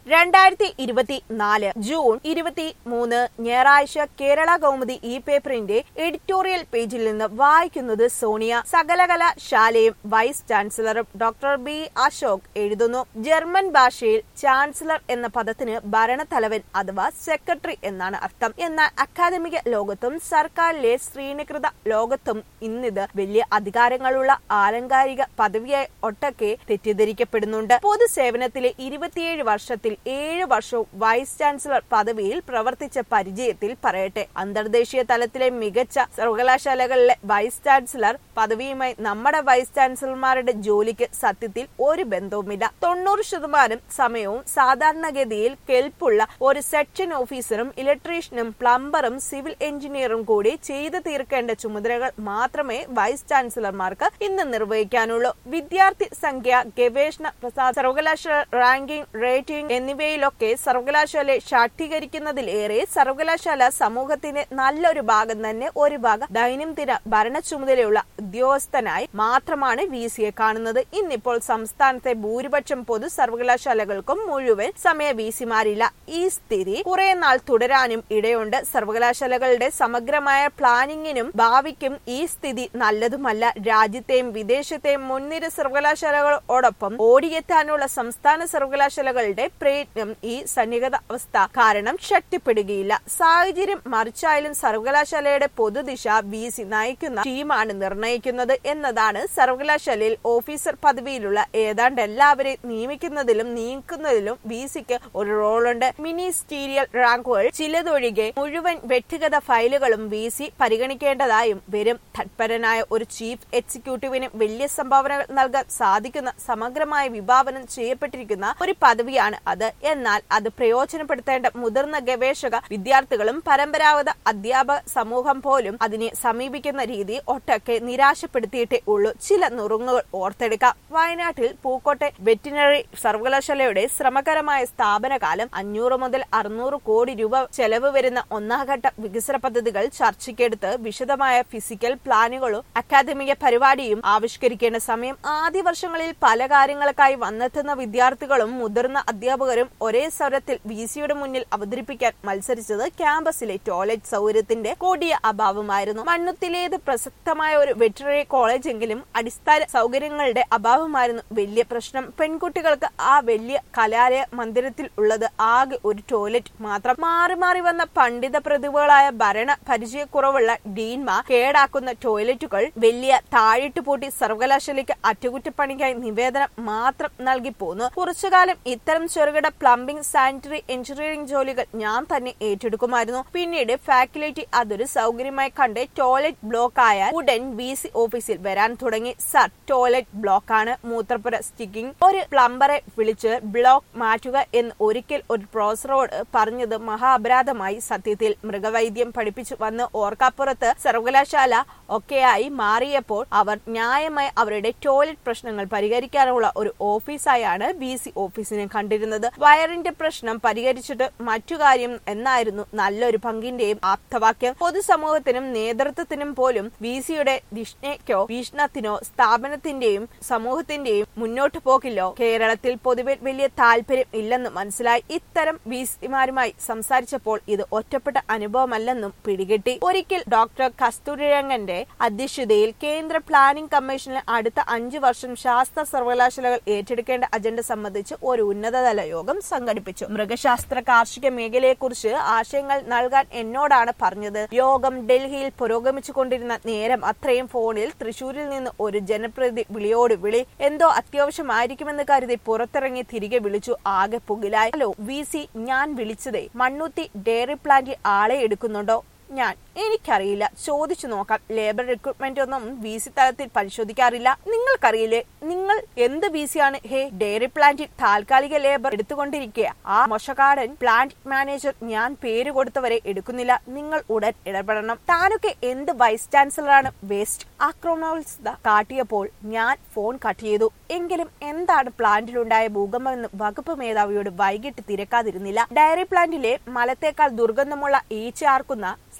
രണ്ടായിരത്തി ഇരുപത്തി നാല് ജൂൺ ഇരുപത്തി മൂന്ന് ഞായറാഴ്ച കേരള കൗമുദി ഈ പേപ്പറിന്റെ എഡിറ്റോറിയൽ പേജിൽ നിന്ന് വായിക്കുന്നത് സോണിയ സകലകലാശാലയും vice chancellor doctor B Ashok എഴുതുന്നു ജർമ്മൻ ഭാഷയിൽ ചാൻസലർ എന്ന പദത്തിന് ഭരണത്തലവൻ അഥവാ സെക്രട്ടറി എന്നാണ് അർത്ഥം എന്നാൽ അക്കാദമിക ലോകത്തും സർക്കാരിലെ ശ്രീനികൃത ലോകത്തും ഇന്നിത് വലിയ അധികാരങ്ങളുള്ള ആലങ്കാരിക പദവിയായി ഒട്ടൊക്കെ തെറ്റിദ്ധരിക്കപ്പെടുന്നുണ്ട് പൊതുസേവനത്തിലെ ഇരുപത്തിയേഴ് വർഷത്തിൽ ഏഴ് വർഷവും വൈസ് ചാൻസലർ പദവിയിൽ പ്രവർത്തിച്ച പരിചയത്തിൽ പറയട്ടെ അന്തർദേശീയ തലത്തിലെ മികച്ച സർവകലാശാലകളിലെ വൈസ് ചാൻസലർ പദവിയുമായി നമ്മുടെ വൈസ് ചാൻസലർമാരുടെ ജോലിക്ക് സത്യത്തിൽ ഒരു ബന്ധവുമില്ല തൊണ്ണൂറ് ശതമാനം സമയവും സാധാരണഗതിയിൽ കെൽപ്പുള്ള ഒരു സെക്ഷൻ ഓഫീസറും ഇലക്ട്രീഷ്യനും പ്ലംബറും സിവിൽ എഞ്ചിനീയറും കൂടി ചെയ്തു തീർക്കേണ്ട ചുമതലകൾ മാത്രമേ വൈസ് ചാൻസലർമാർക്ക് ഇന്ന് നിർവഹിക്കാനുള്ളൂ വിദ്യാർത്ഥി സംഖ്യ ഗവേഷണ പ്രസാദ സർവകലാശാല റാങ്കിംഗ് റേറ്റിംഗ് എന്നിവയിലൊക്കെ സർവകലാശാലയെ ശാക്തീകരിക്കുന്നതിലേറെ സർവകലാശാല സമൂഹത്തിന്റെ നല്ലൊരു ഭാഗം തന്നെ ഒരു ഭാഗം ദൈനംദിന ഭരണ ചുമതലയുള്ള ഉദ്യോഗസ്ഥനായി മാത്രമാണ് വി സിയെ കാണുന്നത് ഇന്നിപ്പോൾ സംസ്ഥാനത്തെ ഭൂരിപക്ഷം പൊതു സർവകലാശാലകൾക്കും മുഴുവൻ സമയ വി സിമാരില്ല ഈ സ്ഥിതി കുറെ നാൾ തുടരാനും ഇടയുണ്ട് സർവകലാശാലകളുടെ സമഗ്രമായ പ്ലാനിങ്ങിനും ഭാവിക്കും ഈ സ്ഥിതി നല്ലതുമല്ല രാജ്യത്തെയും വിദേശത്തെയും മുൻനിര സർവകലാശാലകളോടൊപ്പം ഓടിയെത്താനുള്ള സംസ്ഥാന സർവകലാശാലകളുടെ പ്രയത്നം ഈ സന്നിഹിത അവസ്ഥ കാരണം ശക്തിപ്പെടുകയില്ല സാഹചര്യം മറിച്ചായാലും സർവകലാശാലയുടെ പൊതുദിശ വി സി നയിക്കുന്ന ടീമാണ് നിർണയിക്കുന്നത് എന്നതാണ് സർവകലാശാലയിൽ ഓഫീസർ പദവിയിലുള്ള ഏതാണ്ട് എല്ലാവരെയും നിയമിക്കുന്നതിലും നീക്കുന്നതിലും വി സിക്ക് ഒരു റോളുണ്ട് മിനിസ്റ്റീരിയൽ റാങ്കുകൾ ചിലതൊഴികെ മുഴുവൻ വ്യക്തിഗത ഫയലുകളും വി സി പരിഗണിക്കേണ്ടതായും വരും തത്പരനായ ഒരു ചീഫ് എക്സിക്യൂട്ടീവിന് വലിയ സംഭാവനകൾ നൽകാൻ സാധിക്കുന്ന സമഗ്രമായ വിഭാവനം ചെയ്യപ്പെട്ടിരിക്കുന്ന ഒരു പദവിയാണ് അത് എന്നാൽ അത് പ്രയോജനപ്പെടുത്തേണ്ട മുതിർന്ന ഗവേഷക വിദ്യാർത്ഥികളും പരമ്പരാഗത അധ്യാപക സമൂഹം പോലും അതിനെ സമീപിക്കുന്ന രീതി ഒട്ടൊക്കെ നിരാശപ്പെടുത്തിയിട്ടേ ഉള്ളൂ ചില നുറുങ്ങുകൾ ഓർത്തെടുക്കാം വയനാട്ടിൽ പൂക്കോട്ടെ വെറ്റിനറി സർവകലാശാലയുടെ ശ്രമകരമായ സ്ഥാപനകാലം അഞ്ഞൂറ് മുതൽ അറുന്നൂറ് കോടി രൂപ ചെലവ് വരുന്ന ഒന്നാംഘട്ട വികസന പദ്ധതികൾ ചർച്ചയ്ക്കെടുത്ത് വിശദമായ ഫിസിക്കൽ പ്ലാനുകളും അക്കാദമിക പരിപാടിയും ആവിഷ്കരിക്കേണ്ട സമയം ആദ്യ വർഷങ്ങളിൽ പല കാര്യങ്ങൾക്കായി വന്നെത്തുന്ന വിദ്യാർത്ഥികളും മുതിർന്ന അധ്യാപകരും ഒരേ സ്വരത്തിൽ വി സിയുടെ മുന്നിൽ അവതരിപ്പിക്കാൻ മത്സരിച്ചത് ക്യാമ്പസിലെ ടോയ്ലറ്റ് സൗകര്യത്തിന്റെ കൊടിയ അഭാവമായിരുന്നു മണ്ണുത്തിലേത് പ്രസക്തമായ ഒരു വെറ്ററിനറി കോളേജെങ്കിലും അടിസ്ഥാന സൗകര്യങ്ങളുടെ അഭാവമായിരുന്നു വലിയ പ്രശ്നം പെൺകുട്ടികൾക്ക് ആ വലിയ കലാലയ മന്ദിരത്തിൽ ഉള്ളത് ആകെ ഒരു ടോയ്ലറ്റ് മാത്രം മാറി മാറി വന്ന പണ്ഡിത പ്രതിഭകളായ ഭരണ പരിചയക്കുറവുള്ള ഡീൻമാർ കേടാക്കുന്ന ടോയ്ലറ്റുകൾ വലിയ താഴിട്ട് പൂട്ടി സർവകലാശാലയ്ക്ക് അറ്റകുറ്റപ്പണിക്കായി നിവേദനം മാത്രം നൽകി പോന്നു കുറച്ചുകാലം ഇത്തരം ചെറുകിട പ്ലംബിംഗ് സാനിറ്ററി എഞ്ചിനീയറിംഗ് ജോലികൾ ഞാൻ തന്നെ ഏറ്റെടുക്കുമായിരുന്നു പിന്നീട് ഫാക്കൽറ്റി അതൊരു സൗകര്യമായി കണ്ട് ടോയ്ലറ്റ് ബ്ലോക്ക് ആയ ഉടൻ ബി സി ഓഫീസിൽ വരാൻ തുടങ്ങി സർ ടോയ്ലറ്റ് ബ്ലോക്ക് ആണ് മൂത്രപ്പുര സ്റ്റിക്കിംഗ് ഒരു പ്ലംബറെ വിളിച്ച് ബ്ലോക്ക് മാറ്റുക എന്ന് ഒരിക്കൽ ഒരു പ്രൊഫസറോട് പറഞ്ഞത് മഹാ അപരാധമായി സത്യത്തിൽ മൃഗവൈദ്യം പഠിപ്പിച്ചു വന്ന് ഓർക്കാപ്പുറത്ത് സർവകലാശാല ഒക്കെയായി മാറിയപ്പോൾ അവർ ന്യായമായി അവരുടെ ടോയ്ലറ്റ് പ്രശ്നങ്ങൾ പരിഹരിക്കാനുള്ള ഒരു ഓഫീസായാണ് ബി സി ഓഫീസിനെ കണ്ടിരുന്നത് വയറിന്റെ പ്രശ്നം പരിഹരിച്ചിട്ട് മറ്റു കാര്യം എന്നായിരുന്നു നല്ലൊരു പങ്കിന്റെയും ആപ്തവാക്യം പൊതുസമൂഹത്തിനും നേതൃത്വത്തിനും പോലും വി സിയുടെ ദിഷ്ണയ്ക്കോ വീക്ഷണത്തിനോ സ്ഥാപനത്തിന്റെയും സമൂഹത്തിന്റെയും മുന്നോട്ടു പോക്കില്ലോ കേരളത്തിൽ പൊതുവെ വലിയ താല്പര്യം ഇല്ലെന്ന് മനസ്സിലായി ഇത്തരം വി സിമാരുമായി സംസാരിച്ചപ്പോൾ ഇത് ഒറ്റപ്പെട്ട അനുഭവമല്ലെന്നും പിടികിട്ടി ഒരിക്കൽ ഡോക്ടർ കസ്തൂരിരംഗന്റെ അധ്യക്ഷതയിൽ കേന്ദ്ര പ്ലാനിംഗ് കമ്മീഷനിൽ അടുത്ത അഞ്ചു വർഷം ശാസ്ത്ര സർവകലാശാലകൾ ഏറ്റെടുക്കേണ്ട അജണ്ട സംബന്ധിച്ച് ഒരു ഉന്നതതല യോഗം സംഘടിപ്പിച്ചു മൃഗശാസ്ത്ര കാർഷിക മേഖലയെക്കുറിച്ച് ആശയങ്ങൾ നൽകാൻ എന്നോടാണ് പറഞ്ഞത് യോഗം ഡൽഹിയിൽ പുരോഗമിച്ചുകൊണ്ടിരുന്ന നേരം അത്രയും ഫോണിൽ തൃശൂരിൽ നിന്ന് ഒരു ജനപ്രതിനിധി വിളിയോട് വിളി എന്തോ അത്യാവശ്യമായിരിക്കുമെന്ന് കരുതി പുറത്തിറങ്ങി തിരികെ വിളിച്ചു ആകെ പുകിലായി ഹലോ വി സി ഞാൻ വിളിച്ചതേ മണ്ണുത്തി ഡയറി പ്ലാന്റിൽ ആളെ എടുക്കുന്നുണ്ടോ ഞാൻ എനിക്കറിയില്ല ചോദിച്ചു നോക്കാം ലേബർ റിക്രൂട്ട്മെന്റ് ഒന്നും വി സി തലത്തിൽ പരിശോധിക്കാറില്ല നിങ്ങൾക്കറിയില്ലേ നിങ്ങൾ എന്ത് വി സി ആണ് ഹേ ഡയറി പ്ലാന്റിൽ താൽക്കാലിക ലേബർ എടുത്തുകൊണ്ടിരിക്കുക ആ മൊശകാടൻ പ്ലാന്റ് മാനേജർ ഞാൻ പേര് കൊടുത്തവരെ എടുക്കുന്നില്ല നിങ്ങൾ ഉടൻ ഇടപെടണം താനൊക്കെ എന്ത് വൈസ് ചാൻസലറാണ് വേസ്റ്റ് ആക്രമണോത്സത കാട്ടിയപ്പോൾ ഞാൻ ഫോൺ കട്ട് ചെയ്തു എങ്കിലും എന്താണ് പ്ലാന്റിലുണ്ടായ ഭൂകമ്പമെന്ന് വകുപ്പ് മേധാവിയോട് വൈകിട്ട് തിരക്കാതിരുന്നില്ല ഡയറി പ്ലാന്റിലെ മലത്തേക്കാൾ ദുർഗന്ധമുള്ള ഈച്ച ആർക്കുന്ന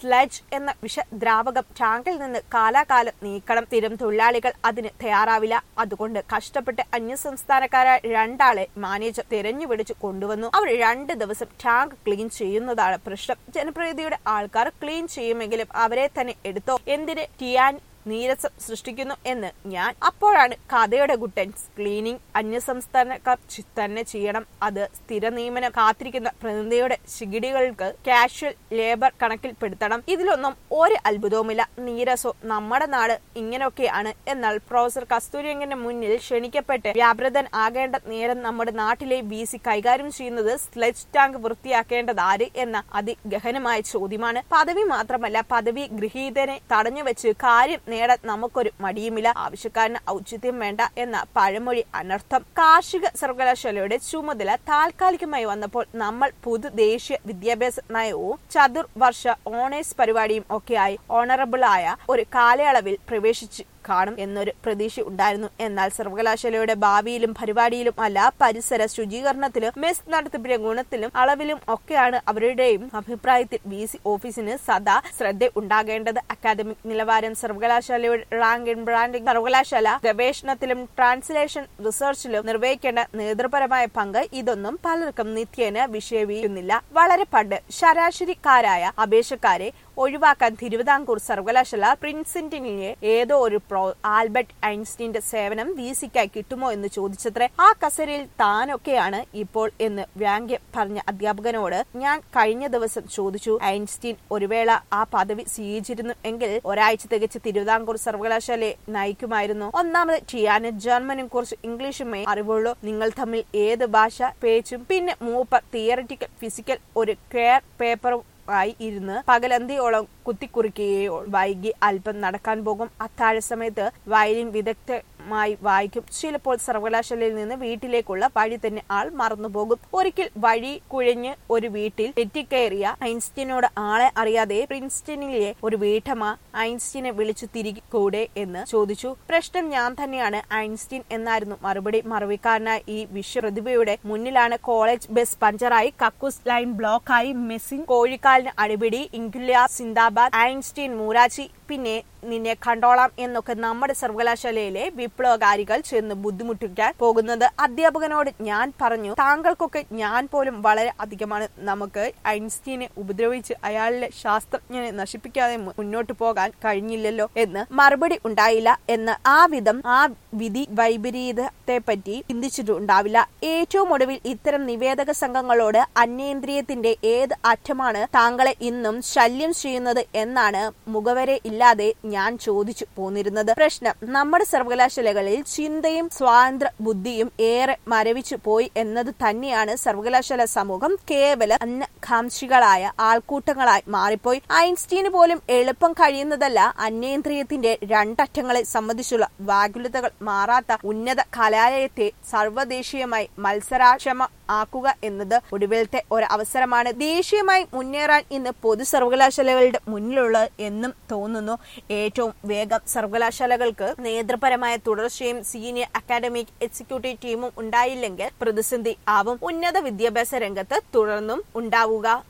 സ്ലഡ്ജ് എന്ന വിഷദ്രാവകം ടാങ്കിൽ നിന്ന് കാലാകാലം നീക്കണം സ്ഥിരം തൊഴിലാളികൾ അതിന് തയ്യാറാവില്ല അതുകൊണ്ട് കഷ്ടപ്പെട്ട് അന്യസംസ്ഥാനക്കാരായ രണ്ടാളെ മാനേജർ തിരഞ്ഞു പിടിച്ച് കൊണ്ടുവന്നു അവർ രണ്ട് ദിവസം ടാങ്ക് ക്ലീൻ ചെയ്യുന്നതാണ് പ്രശ്നം ജനപ്രതിനിധിയുടെ ആൾക്കാർ ക്ലീൻ ചെയ്യുമെങ്കിലും അവരെ തന്നെ എടുത്തോ എന്തിന് ടിയാൻ നീരസം സൃഷ്ടിക്കുന്നു എന്ന് ഞാൻ അപ്പോഴാണ് കഥയുടെ ഗുട്ടൻസ് ക്ലീനിങ് അന്യസംസ്ഥാനക്കാർ ചി- തന്നെ ചെയ്യണം അത് സ്ഥിര നിയമനം കാത്തിരിക്കുന്ന പ്രതിനിധിയുടെ ശിഗിടികൾക്ക് കാഷ്വൽ ലേബർ കണക്കിൽപ്പെടുത്തണം ഇതിലൊന്നും ഒരു അത്ഭുതവുമില്ല നീരസോ നമ്മുടെ നാട് ഇങ്ങനെയൊക്കെയാണ് എന്നാൽ പ്രൊഫസർ കസ്തൂരിയങ്കന്റെ മുന്നിൽ ക്ഷണിക്കപ്പെട്ട് വ്യാപൃതൻ ആകേണ്ട നേരം നമ്മുടെ നാട്ടിലെ ബി സി കൈകാര്യം ചെയ്യുന്നത് സ്ലെഡ്ജ് ടാങ്ക് വൃത്തിയാക്കേണ്ടത് ആര് എന്ന അതിഗഹനമായ ചോദ്യമാണ് പദവി മാത്രമല്ല പദവി ഗൃഹീതനെ തടഞ്ഞു വെച്ച് കാര്യം നേടാൻ നമുക്കൊരു മടിയുമില്ല ആവശ്യക്കാരന് ഔചിത്യം വേണ്ട എന്ന പഴമൊഴി അനർത്ഥം കാർഷിക സർവകലാശാലയുടെ ചുമതല താൽക്കാലികമായി വന്നപ്പോൾ നമ്മൾ പൊതു ദേശീയ വിദ്യാഭ്യാസ നയവും ചതുർവർഷ ഓണേഴ്സ് പരിപാടിയും ഒക്കെയായി ഓണറബിൾ ആയ ഒരു കാലയളവിൽ പ്രവേശിച്ച് കാണും എന്നൊരു പ്രതീക്ഷ ഉണ്ടായിരുന്നു എന്നാൽ സർവകലാശാലയുടെ ഭാവിയിലും പരിപാടിയിലും അല്ല പരിസര ശുചീകരണത്തിലും മെസ് നടത്തിപ്പിന്റെ ഗുണത്തിലും അളവിലും ഒക്കെയാണ് അവരുടെയും അഭിപ്രായത്തിൽ വി സി ഓഫീസിന് സദാ ശ്രദ്ധ ഉണ്ടാകേണ്ടത് അക്കാദമിക് നിലവാരം സർവകലാശാലയുടെ റാങ്ക് ആൻഡ് ബ്രാൻഡിംഗ് സർവകലാശാല ഗവേഷണത്തിലും ട്രാൻസ്ലേഷൻ റിസർച്ചിലും നിർവഹിക്കേണ്ട നേതൃപരമായ പങ്ക് ഇതൊന്നും പലർക്കും നിത്യേന വിഷയവിയുന്നില്ല വളരെ പണ്ട് ശരാശരിക്കാരായ അപേക്ഷക്കാരെ ഒഴിവാക്കാൻ തിരുവിതാംകൂർ സർവകലാശാല പ്രിൻസിറ്റിനെ ഏതോ ഒരു പ്രോ ആൽബർട്ട് ഐൻസ്റ്റീന്റെ സേവനം വി സിക്കായി കിട്ടുമോ എന്ന് ചോദിച്ചത്രേ ആ കസേരയിൽ താനൊക്കെയാണ് ഇപ്പോൾ എന്ന് വ്യാങ്ക്യം പറഞ്ഞ അധ്യാപകനോട് ഞാൻ കഴിഞ്ഞ ദിവസം ചോദിച്ചു ഐൻസ്റ്റീൻ ഒരു വേള ആ പദവി സ്വീകരിച്ചിരുന്നു എങ്കിൽ ഒരാഴ്ച തികച്ച് തിരുവിതാംകൂർ സർവകലാശാലയെ നയിക്കുമായിരുന്നു ഒന്നാമത് ടിയാന് ജർമ്മനും കുറച്ച് ഇംഗ്ലീഷുമേ അറിവുള്ളൂ നിങ്ങൾ തമ്മിൽ ഏത് ഭാഷ പേച്ചും പിന്നെ മൂപ്പർ തിയററ്റിക്കൽ ഫിസിക്കൽ ഒരു കെയർ പേപ്പറും ആയി ഇരുന്ന് പകലന്തിയോളം കുത്തിക്കുറിക്കുകയോ വൈകി അല്പം നടക്കാൻ പോകും അത്താഴ സമയത്ത് വയലിൻ വിദഗ്ധമായി വായിക്കും ചിലപ്പോൾ സർവകലാശാലയിൽ നിന്ന് വീട്ടിലേക്കുള്ള വഴി തന്നെ ആൾ മറന്നുപോകും ഒരിക്കൽ വഴി കുഴഞ്ഞ് ഒരു വീട്ടിൽ എത്തിക്കയറിയ ഐൻസ്റ്റീനോട് ആളെ അറിയാതെ പ്രിൻസ്റ്റണിലെ ഒരു വീട്ടമ്മ ഐൻസ്റ്റീനെ വിളിച്ചു തിരികെ കൂടെ എന്ന് ചോദിച്ചു പ്രശ്നം ഞാൻ തന്നെയാണ് ഐൻസ്റ്റീൻ എന്നായിരുന്നു മറുപടി മറവിക്കാരനായ ഈ വിശ്വപ്രതിഭയുടെ മുന്നിലാണ് കോളേജ് ബസ് പഞ്ചറായി കക്കൂസ് ലൈൻ ബ്ലോക്കായി മെസ്സിൻ കോഴിക്കാലിന് അടിപിടി ഇംഗുല്യ സിന്ദാബാദ് ഐൻസ്റ്റീൻ മൂരാച്ചി പിന്നെ നിന്നെ കണ്ടോളാം എന്നൊക്കെ നമ്മുടെ സർവകലാശാലയിലെ വിപ്ലവകാരികൾ ചെന്ന് ബുദ്ധിമുട്ടിക്കാൻ പോകുന്നത് അധ്യാപകനോട് ഞാൻ പറഞ്ഞു താങ്കൾക്കൊക്കെ ഞാൻ പോലും വളരെ അധികമാണ് നമുക്ക് ഐൻസ്റ്റീനെ ഉപദ്രവിച്ച് അയാളിലെ ശാസ്ത്രജ്ഞനെ നശിപ്പിക്കാതെ മു- മുന്നോട്ട് പോകാൻ കഴിഞ്ഞില്ലല്ലോ എന്ന് മറുപടി ഉണ്ടായില്ല എന്ന് ആ വിധം ആ വിധി വൈപരീതത്തെ പറ്റി ചിന്തിച്ചിട്ടുണ്ടാവില്ല ഏറ്റവും ഒടുവിൽ ഇത്തരം നിവേദക സംഘങ്ങളോട് അന്യേന്ദ്രിയത്തിന്റെ ഏത് അറ്റമാണ് താങ്കളെ ഇന്നും ശല്യം ചെയ്യുന്നത് എന്നാണ് മുഖവരെ ഇല്ലാതെ ഞാൻ ചോദിച്ചു പോന്നിരുന്നത് പ്രശ്നം നമ്മുടെ സർവകലാശാലകളിൽ ചിന്തയും സ്വാതന്ത്ര്യ ബുദ്ധിയും ഏറെ മരവിച്ചു പോയി എന്നത് തന്നെയാണ് സർവകലാശാല സമൂഹം കേവല അന്നകാംക്ഷികളായ ആൾക്കൂട്ടങ്ങളായി മാറിപ്പോയി ഐൻസ്റ്റീന് പോലും എളുപ്പം കഴിയുന്നതല്ല അന്യേന്ദ്രിയത്തിന്റെ രണ്ടറ്റങ്ങളെ സംബന്ധിച്ചുള്ള വ്യാകുലതകൾ മാറാത്ത ഉന്നത കലാലയത്തെ സർവ്വദേശീയമായി മത്സരാക്ഷമ ആക്കുക എന്നത് ഒടുവിലത്തെ ഒരു അവസരമാണ് ദേശീയമായി മുന്നേറാൻ ഇന്ന് പൊതു സർവകലാശാലകളുടെ മുന്നിലുള്ളത് എന്നും തോന്നുന്നു ഏറ്റവും വേഗം സർവകലാശാലകൾക്ക് നേതൃപരമായ തുടർച്ചയും സീനിയർ അക്കാഡമിക് എക്സിക്യൂട്ടീവ് ടീമും ഉണ്ടായില്ലെങ്കിൽ പ്രതിസന്ധി ആവും ഉന്നത വിദ്യാഭ്യാസ രംഗത്ത് തുടർന്നും ഉണ്ടാവുക